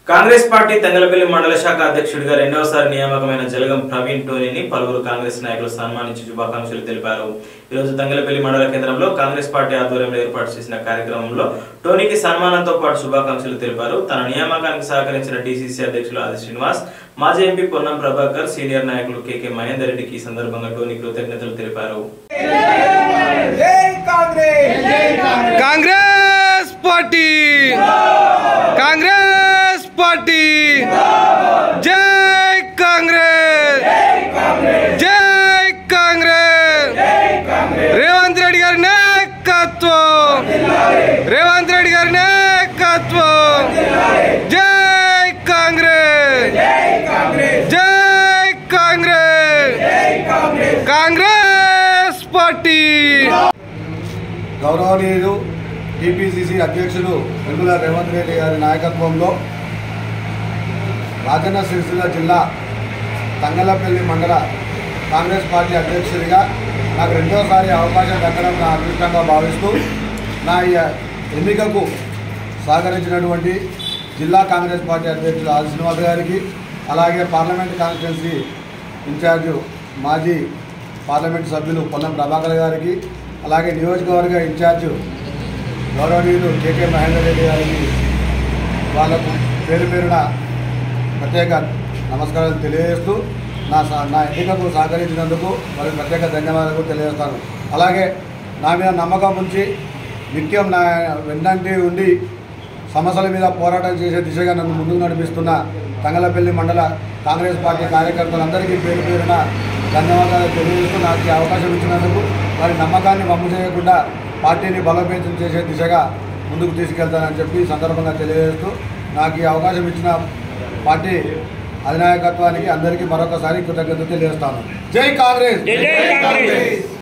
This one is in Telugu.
కాంగ్రెస్ పార్టీ తంగలపల్లి మండల శాఖ అధ్యక్షుడిగా రెండవసారి నియామకమైన జలగం ప్రవీణ్ టోనీని పలువురు కాంగ్రెస్ నాయకులు సన్మానించి శుభాకాంక్షలు తెలిపారు ఈ రోజు తంగలపల్లి మండల కేంద్రంలో కాంగ్రెస్ పార్టీ ఆధ్వర్యంలో ఏర్పాటు చేసిన కార్యక్రమంలో టోనీకి సన్మానంతో పాటు శుభాకాంక్షలు తెలిపారు తన నియామకానికి సహకరించిన డీసీసీ అధ్యక్షులు ఆది శ్రీనివాస్ మాజీ ఎంపీ పొన్నం ప్రభాకర్ సీనియర్ నాయకులు కేకే మహేందర్ రెడ్డికి ఈ సందర్భంగా టోనీ కృతజ్ఞతలు తెలిపారు జై కాంగ్రెస్ కాంగ్రెస్ పార్టీ కాంగ్రెస్ పార్టీ జై కాంగ్రెస్ జై కాంగ్రెస్ రేవంత్ రెడ్డి గారి నాయకత్వం రేవంత్ రెడ్డి గారి నాయకత్వం జై కాంగ్రెస్ జై కాంగ్రెస్ కాంగ్రెస్ పార్టీ గౌరవనీయులు టీపీసీసీ అధ్యక్షులు వెంగుల రేవంత్ రెడ్డి గారి నాయకత్వంలో రాజన్న సిరిసిల్ల జిల్లా తంగలపల్లి మండల కాంగ్రెస్ పార్టీ అధ్యక్షుడిగా నాకు రెండోసారి అవకాశం దక్కడం నా అదృష్టంగా భావిస్తూ నా ఈ ఎన్నికకు సహకరించినటువంటి జిల్లా కాంగ్రెస్ పార్టీ అధ్యక్షులు ఆది శ్రీనివాస్ గారికి అలాగే పార్లమెంట్ కాన్స్టిట్యున్సీ ఇన్ఛార్జు మాజీ పార్లమెంట్ సభ్యులు పొన్నం ప్రభాకర్ గారికి అలాగే నియోజకవర్గ ఇన్ఛార్జు గౌరవనీయులు కేకే మహేందర్ రెడ్డి గారికి వాళ్ళకు పేరు పేరున ప్రత్యేక నమస్కారాలు తెలియజేస్తూ నా సహ- నా ఎన్నికకు సహకరించినందుకు వారికి ప్రత్యేక ధన్యవాదాలు తెలియజేస్తాను అలాగే నా మీద నమ్మకం ఉంచి నిత్యం నా వెన్నంటి ఉండి సమస్యల మీద పోరాటం చేసే దిశగా నన్ను ముందుకు నడిపిస్తున్న తంగలపల్లి మండల కాంగ్రెస్ పార్టీ కార్యకర్తలందరికీ పేరు పేరున ధన్యవాదాలు తెలియజేస్తూ నాకు ఈ అవకాశం ఇచ్చినందుకు వారి నమ్మకాన్ని వమ్ము చేయకుండా పార్టీని బలోపేతం చేసే దిశగా ముందుకు తీసుకెళ్తానని చెప్పి ఈ సందర్భంగా తెలియజేస్తూ నాకు ఈ అవకాశం ఇచ్చిన పార్టీ అధినాయకత్వానికి అందరికీ మరొకసారి కృతజ్ఞత తెలియజేస్తాను జై కాంగ్రెస్